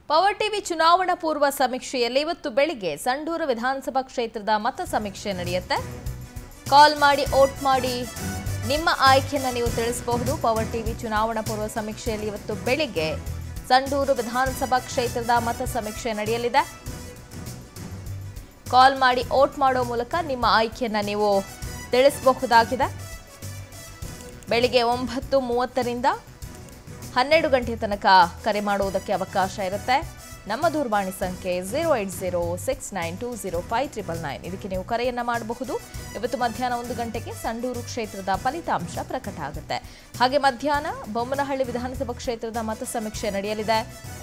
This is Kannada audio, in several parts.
ಪವರ್ ಟಿವಿ ಚುನಾವಣಾ ಪೂರ್ವ ಸಮೀಕ್ಷೆಯಲ್ಲಿ ಇವತ್ತು ಬೆಳಿಗ್ಗೆ ಸಂಡೂರು ವಿಧಾನಸಭಾ ಕ್ಷೇತ್ರದ ಮತ ಸಮೀಕ್ಷೆ ನಡೆಯುತ್ತೆ ಕಾಲ್ ಮಾಡಿ ಓಟ್ ಮಾಡಿ ನಿಮ್ಮ ಆಯ್ಕೆಯನ್ನು ನೀವು ತಿಳಿಸಬಹುದು ಪವರ್ ಟಿವಿ ಚುನಾವಣಾ ಪೂರ್ವ ಸಮೀಕ್ಷೆಯಲ್ಲಿ ಇವತ್ತು ಬೆಳಿಗ್ಗೆ ಸಂಡೂರು ವಿಧಾನಸಭಾ ಕ್ಷೇತ್ರದ ಮತ ಸಮೀಕ್ಷೆ ನಡೆಯಲಿದೆ ಕಾಲ್ ಮಾಡಿ ಓಟ್ ಮಾಡೋ ಮೂಲಕ ನಿಮ್ಮ ಆಯ್ಕೆಯನ್ನು ನೀವು ತಿಳಿಸಬಹುದಾಗಿದೆ ಬೆಳಿಗ್ಗೆ ಒಂಬತ್ತು ಮೂವತ್ತರಿಂದ ಹನ್ನೆರಡು ಗಂಟೆ ತನಕ ಕರೆ ಮಾಡುವುದಕ್ಕೆ ಅವಕಾಶ ಇರುತ್ತೆ ನಮ್ಮ ದೂರವಾಣಿ ಸಂಖ್ಯೆ zero eight zero six nine two zero five triple nine ಇದಕ್ಕೆ ನೀವು ಕರೆಯನ್ನು ಮಾಡಬಹುದು ಇವತ್ತು ಮಧ್ಯಾಹ್ನ ಒಂದು ಗಂಟೆಗೆ ಸಂಡೂರು ಕ್ಷೇತ್ರದ ಫಲಿತಾಂಶ ಪ್ರಕಟ ಆಗುತ್ತೆ ಹಾಗೆ ಮಧ್ಯಾಹ್ನ ಬೊಮ್ಮನಹಳ್ಳಿ ವಿಧಾನಸಭಾ ಕ್ಷೇತ್ರದ ಮತ ಸಮೀಕ್ಷೆ ನಡೆಯಲಿದೆ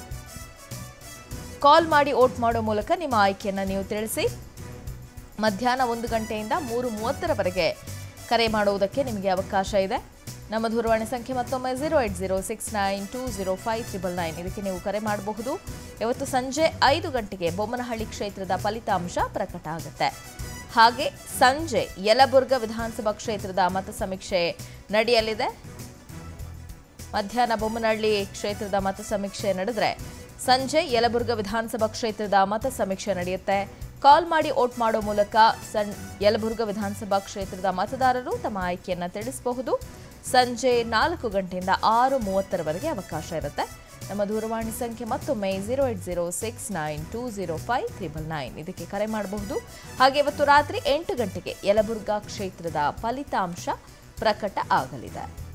ಕಾಲ್ ಮಾಡಿ ಓಟ್ ಮಾಡೋ ಮೂಲಕ ನಿಮ್ಮ ಆಯ್ಕೆಯನ್ನು ನೀವು ತಿಳಿಸಿ ಮಧ್ಯಾಹ್ನ ಒಂದು ಗಂಟೆಯಿಂದ ಮೂರು ಮೂವತ್ತರವರೆಗೆ ಕರೆ ಮಾಡುವುದಕ್ಕೆ ನಿಮಗೆ ಅವಕಾಶ ಇದೆ ನಮ್ಮ ದೂರವಾಣಿ ಸಂಖ್ಯೆ ಮತ್ತೊಮ್ಮೆ zero eight zero six nine two zero five triple nine ಇದಕ್ಕೆ ನೀವು ಕರೆ ಮಾಡಬಹುದು ಇವತ್ತು ಸಂಜೆ ಐದು ಗಂಟೆಗೆ ಬೊಮ್ಮನಹಳ್ಳಿ ಕ್ಷೇತ್ರದ ಫಲಿತಾಂಶ ಪ್ರಕಟ ಆಗುತ್ತೆ ಹಾಗೆ ಸಂಜೆ ಯಲಬುರ್ಗ ವಿಧಾನಸಭಾ ಕ್ಷೇತ್ರದ ಮತ ಸಮೀಕ್ಷೆ ನಡೆಯಲಿದೆ ಮಧ್ಯಾಹ್ನ ಬೊಮ್ಮನಹಳ್ಳಿ ಕ್ಷೇತ್ರದ ಮತ ಸಮೀಕ್ಷೆ ನಡೆದ್ರೆ ಸಂಜೆ ಯಲಬುರ್ಗ ವಿಧಾನಸಭಾ ಕ್ಷೇತ್ರದ ಮತ ಸಮೀಕ್ಷೆ ನಡೆಯುತ್ತೆ ಕಾಲ್ ಮಾಡಿ ಓಟ್ ಮಾಡೋ ಮೂಲಕ ಸಣ್ ಯಲಬುರ್ಗ ವಿಧಾನಸಭಾ ಕ್ಷೇತ್ರದ ಮತದಾರರು ತಮ್ಮ ಆಯ್ಕೆಯನ್ನು ತಿಳಿಸಬಹುದು ಸಂಜೆ ನಾಲ್ಕು ಗಂಟೆಯಿಂದ ಆರು ಮೂವತ್ತರವರೆಗೆ ಅವಕಾಶ ಇರುತ್ತೆ ನಮ್ಮ ದೂರವಾಣಿ ಸಂಖ್ಯೆ ಮತ್ತೊಮ್ಮೆ zero eight zero six nine two zero five triple nine ಇದಕ್ಕೆ ಕರೆ ಮಾಡಬಹುದು ಹಾಗೆ ಇವತ್ತು ರಾತ್ರಿ ಎಂಟು ಗಂಟೆಗೆ ಯಲಬುರ್ಗಾ ಕ್ಷೇತ್ರದ ಫಲಿತಾಂಶ ಪ್ರಕಟ ಆಗಲಿದೆ